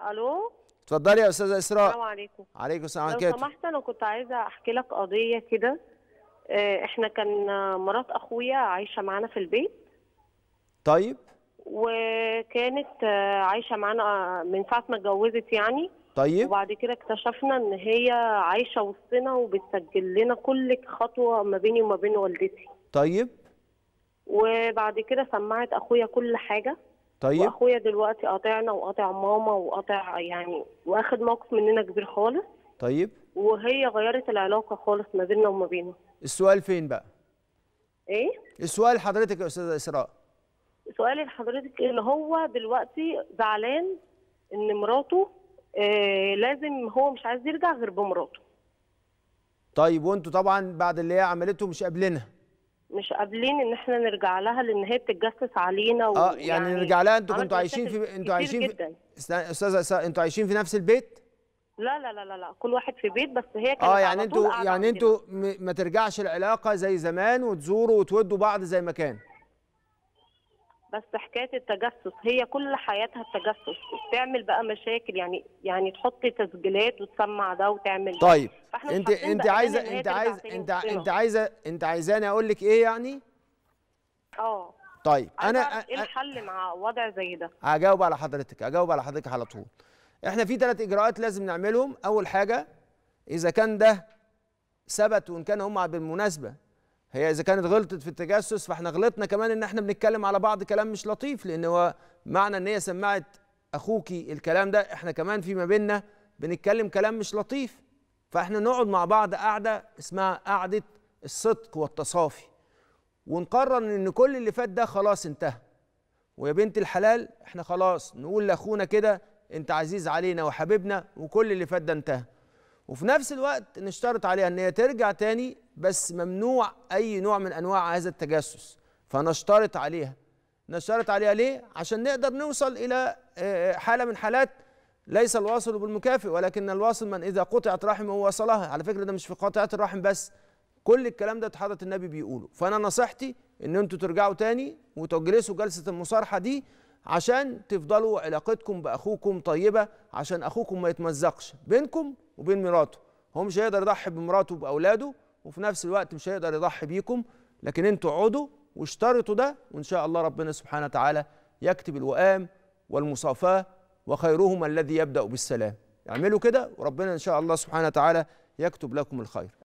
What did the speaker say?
الو اتفضلي يا استاذه السلام اسراء عليكم عليكم السلام لو عليكم سمحت انا كنت عايزه احكي لك قضيه كده آه، احنا كان آه، مرات اخويا عايشه معانا في البيت طيب وكانت آه، عايشه معانا آه، من ساعه ما اتجوزت يعني طيب وبعد كده اكتشفنا ان هي عايشه وسطنا وبتسجل لنا كل خطوه ما بيني وما بين والدتي طيب وبعد كده سمعت اخويا كل حاجه طيب واخويا دلوقتي قاطعنا وقاطع ماما وقاطع يعني واخد موقف مننا كبير خالص طيب وهي غيرت العلاقه خالص ما بيننا وما بينه السؤال فين بقى ايه السؤال حضرتك يا استاذه اسراء سؤالي لحضرتك اللي هو دلوقتي زعلان ان مراته آه لازم هو مش عايز يرجع غير بمراته طيب وانتوا طبعا بعد اللي هي عملته مش قابلينها مش قابلين ان احنا نرجع لها لان هي بتتجسس علينا و... اه يعني نرجع لها انتوا عملت كنتوا عايشين مشاكل في انتوا كتير عايشين في جدا. استنى- استاذه اسراء انتوا عايشين في نفس البيت لا لا لا لا لا كل واحد في بيت بس هي كانت اه على يعني طول انتوا قاعدة يعني عندنا. انتوا م- ما ترجعش العلاقه زي زمان وتزوروا وتودوا بعض زي ما كان بس حكايه التجسس هي كل حياتها التجسس بتعمل بقى مشاكل يعني يعني تحط تسجيلات وتسمع ده وتعمل ده. طيب فاحنا مش انت حاسين انت بأمان عايزه إن هي انت ترجع عايز تاني انت وسطنا. انت عايزه انت عايزاني اقول لك ايه يعني اه طيب انا انا اعرف ايه الحل مع وضع زي ده هجاوب على حضرتك هجاوب على حضرتك على طول احنا في ثلاث اجراءات لازم نعملهم اول حاجه اذا كان ده ثبت وان كان هم بالمناسبه هي اذا كانت غلطت في التجسس فاحنا غلطنا كمان ان احنا بنتكلم على بعض كلام مش لطيف لان هو معنى ان هي سمعت اخوكي الكلام ده احنا كمان في ما بيننا بنتكلم كلام مش لطيف فاحنا نقعد مع بعض قعده اسمها قعده الصدق والتصافي ونقرر ان كل اللي فات ده خلاص انتهى ويا بنت الحلال احنا خلاص نقول لاخونا كده انت عزيز علينا وحبيبنا وكل اللي فات ده انتهى وفي نفس الوقت نشترط عليها ان هي ترجع تاني بس ممنوع اي نوع من انواع هذا التجسس فنشترط عليها نشترط عليها ليه عشان نقدر نوصل الى آه، حاله من حالات ليس الواصل بالمكافئ ولكن الواصل من اذا قطعت رحمه وصلها على فكره ده مش في قطعه الرحم بس كل الكلام ده حضره النبي بيقوله فانا نصيحتي ان انتوا ترجعوا تاني وتجلسوا جلسه المصارحه دي عشان تفضلوا علاقتكم باخوكم طيبه عشان اخوكم ما يتمزقش بينكم وبين مراته هو مش هيقدر يضحي بمراته وباولاده وفي نفس الوقت مش هيقدر يضحي بيكم لكن انتوا اقعدوا واشترطوا ده وان شاء الله ربنا سبحانه وتعالى يكتب الوئام والمصافاه وخيرهما الذي يبدا بالسلام اعملوا كده وربنا ان شاء الله سبحانه وتعالى يكتب لكم الخير